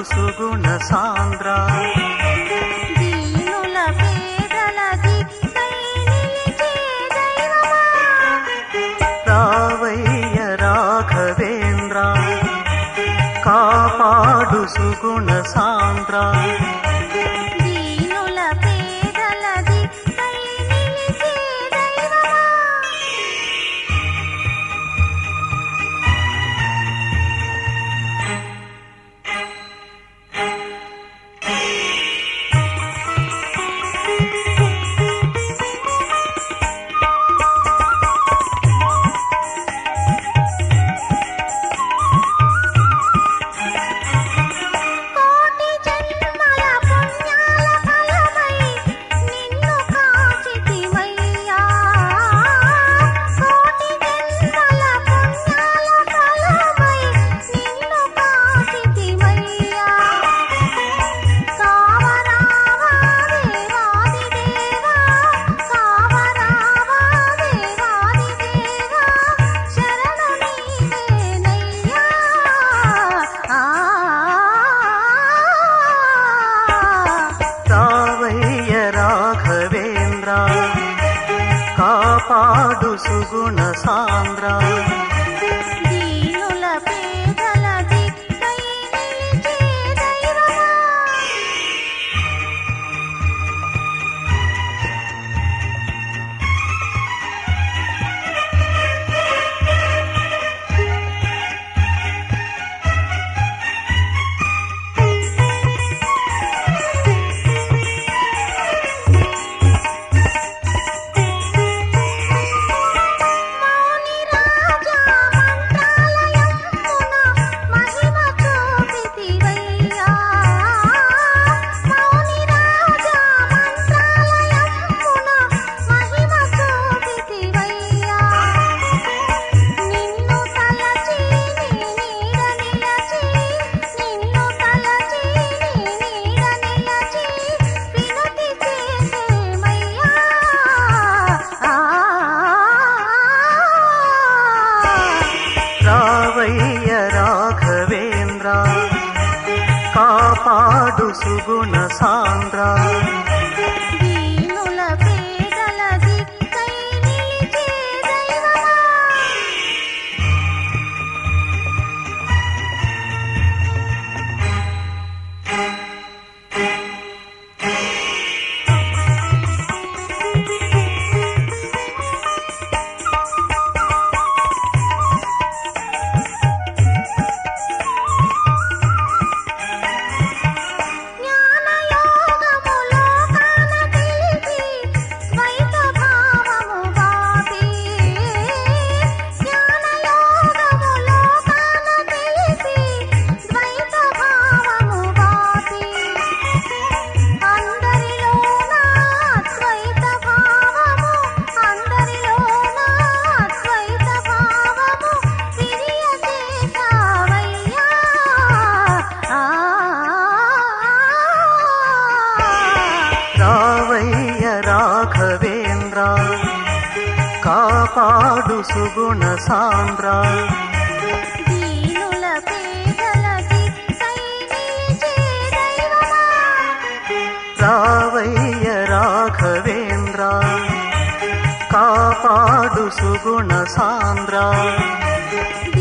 సుగుణ సాంద్ర దీనుల పేదల దిక్కై నిలిచే దైవమా రావయ్య రాఘవేంద్ర కాపాడు సుగుణ సాంద్ర దీనుల పేదల దిక్కై నిలిచే దైవమా కోటి జన్మల పుణ్యాల ఫలమై నిన్ను కాచితిమయ్యా కోటి జన్మల పుణ్యాల ఫలమై నిన్ను కాచితిమయ్యా కావరావా దేవాది దేవా కావరావా దేవాది దేవా శరణు నీవేనయ్యా ఆ రావయ్య రాఘవేంద్ర కాపాడు సుగుణ సాంద్ర దీనుల పేదల దిక్కై నిలిచే దైవమా మౌని రాజా మంత్రాలయమున మహిమ చూపితివయ్యా మౌని రాజా మంత్రాలయమున మహిమ చూపితివయ్యా నిన్ను తలచి నీ నీడ నిలచి నిన్ను తలచి నీ నీడ నిలచి వినతి చేసేమయ్యా రావయ్య రాఘవేంద్ర కాపాడు సుగుణ సాంద్ర దీనుల పేదల దిక్కై నిలిచే దైవమా జ్ఞానయోగములో కాన తెలిపి ద్వైత భావము బాపి జ్ఞానయోగములో కాన తెలిపి ద్వైత భావము బాపి అందరిలోన ద్వైత భావము అందరిలోన ద్వైత భావము విరియజేశావయ్యా ఆ రావయ్య రాఘవేంద్ర కాపాడు సుగుణ సాంద్ర దీనుల పేదల దిక్కై నిలిచే దైవమా రావయ్య రాఘవేంద్ర కాపాడు సుగుణ సాంద్ర